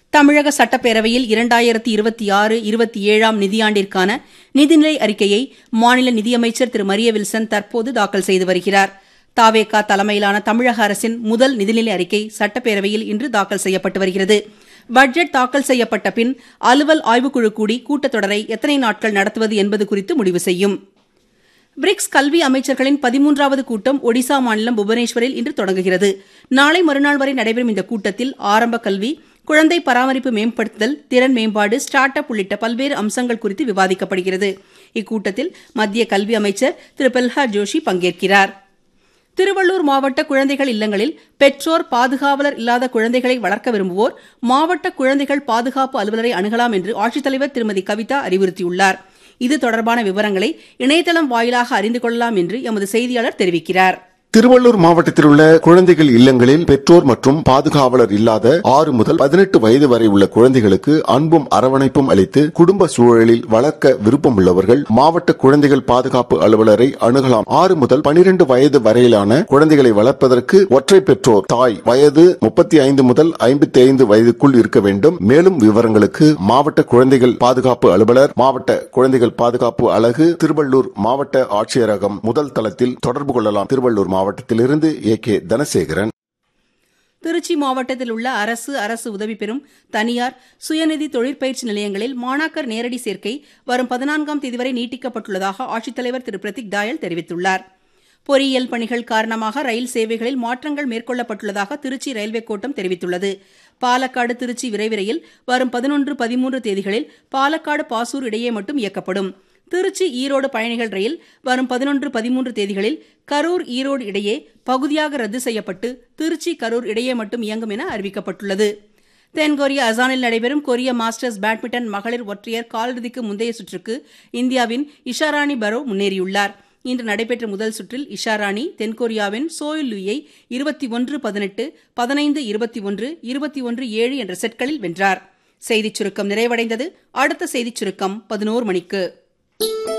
தமிழக சட்டப்பேரவையில் இரண்டாயிரத்தி இருபத்தி ஆறு இருபத்தி ஏழாம் நிதியாண்டிற்கான நிதிநிலை அறிக்கையை மாநில நிதியமைச்சர் திரு மரிய வில்சன் தற்போது தாக்கல் செய்து வருகிறார் தாவேகா தலைமையிலான தமிழக அரசின் முதல் நிதிநிலை அறிக்கை சட்டப்பேரவையில் இன்று தாக்கல் செய்யப்பட்டு வருகிறது பட்ஜெட் தாக்கல் செய்யப்பட்ட பின் அலுவல் ஆய்வுக்குழு கூடி கூட்டத்தொடரை எத்தனை நாட்கள் நடத்துவது என்பது குறித்து முடிவு செய்யும் பிரிக்ஸ் கல்வி அமைச்சர்களின் பதிமூன்றாவது கூட்டம் ஒடிசா மாநிலம் புவனேஸ்வரில் இன்று தொடங்குகிறது நாளை மறுநாள் வரை நடைபெறும் இந்த கூட்டத்தில் ஆரம்ப கல்வி குழந்தை பராமரிப்பு மேம்படுத்துதல் திறன் மேம்பாடு ஸ்டார்ட் அப் உள்ளிட்ட பல்வேறு அம்சங்கள் குறித்து விவாதிக்கப்படுகிறது இக்கூட்டத்தில் மத்திய கல்வி அமைச்சர் திரு பிரல்ஹாத் ஜோஷி பங்கேற்கிறார் திருவள்ளூர் மாவட்ட குழந்தைகள் இல்லங்களில் பெற்றோர் பாதுகாவலர் இல்லாத குழந்தைகளை வளர்க்க விரும்புவோர் மாவட்ட குழந்தைகள் பாதுகாப்பு அலுவலரை அணுகலாம் என்று ஆட்சித்தலைவர் திருமதி கவிதா அறிவுறுத்தியுள்ளார் இது தொடர்பான விவரங்களை இணையதளம் வாயிலாக அறிந்து கொள்ளலாம் என்று எமது செய்தியாளர் தெரிவிக்கிறார் திருவள்ளூர் மாவட்டத்தில் உள்ள குழந்தைகள் இல்லங்களில் பெற்றோர் மற்றும் பாதுகாவலர் இல்லாத ஆறு முதல் பதினெட்டு வயது வரை உள்ள குழந்தைகளுக்கு அன்பும் அரவணைப்பும் அளித்து குடும்ப சூழலில் வளர்க்க விருப்பம் உள்ளவர்கள் மாவட்ட குழந்தைகள் பாதுகாப்பு அலுவலரை அணுகலாம் ஆறு முதல் பனிரெண்டு வயது வரையிலான குழந்தைகளை வளர்ப்பதற்கு ஒற்றை பெற்றோர் தாய் வயது முப்பத்தி ஐந்து முதல் ஐம்பத்தி ஐந்து வயதுக்குள் இருக்க வேண்டும் மேலும் விவரங்களுக்கு மாவட்ட குழந்தைகள் பாதுகாப்பு அலுவலர் மாவட்ட குழந்தைகள் பாதுகாப்பு அலகு திருவள்ளூர் மாவட்ட ஆட்சியரகம் முதல் தளத்தில் தொடர்பு கொள்ளலாம் திருவள்ளூர் மாவட்டத்திலிருந்து ஏ கே தனசேகரன் திருச்சி மாவட்டத்தில் உள்ள அரசு அரசு உதவி பெறும் தனியார் சுயநிதி தொழிற்பயிற்சி நிலையங்களில் மாணாக்கர் நேரடி சேர்க்கை வரும் பதினான்காம் தேதி வரை நீட்டிக்கப்பட்டுள்ளதாக ஆட்சித்தலைவர் திரு பிரதீக் தாயல் தெரிவித்துள்ளார் பொறியியல் பணிகள் காரணமாக ரயில் சேவைகளில் மாற்றங்கள் மேற்கொள்ளப்பட்டுள்ளதாக திருச்சி ரயில்வே கோட்டம் தெரிவித்துள்ளது பாலக்காடு திருச்சி விரைவு ரயில் வரும் பதினொன்று பதிமூன்று தேதிகளில் பாலக்காடு பாசூர் இடையே மட்டும் இயக்கப்படும் திருச்சி ஈரோடு பயணிகள் ரயில் வரும் பதினொன்று பதிமூன்று தேதிகளில் கரூர் ஈரோடு இடையே பகுதியாக ரத்து செய்யப்பட்டு திருச்சி கரூர் இடையே மட்டும் இயங்கும் என அறிவிக்கப்பட்டுள்ளது தென்கொரியா அசானில் நடைபெறும் கொரிய மாஸ்டர்ஸ் பேட்மிண்டன் மகளிர் ஒற்றையர் காலிறுதிக்கு முந்தைய சுற்றுக்கு இந்தியாவின் இஷாராணி பரோ முன்னேறியுள்ளார் இன்று நடைபெற்ற முதல் சுற்றில் இஷாராணி தென்கொரியாவின் சோயுல் லுயை இருபத்தி ஒன்று பதினெட்டு பதினைந்து இருபத்தி ஒன்று இருபத்தி ஒன்று ஏழு என்ற செட்களில் வென்றார் செய்திச் சுருக்கம் நிறைவடைந்தது அடுத்த செய்திச் சுருக்கம் பதினோரு மணிக்கு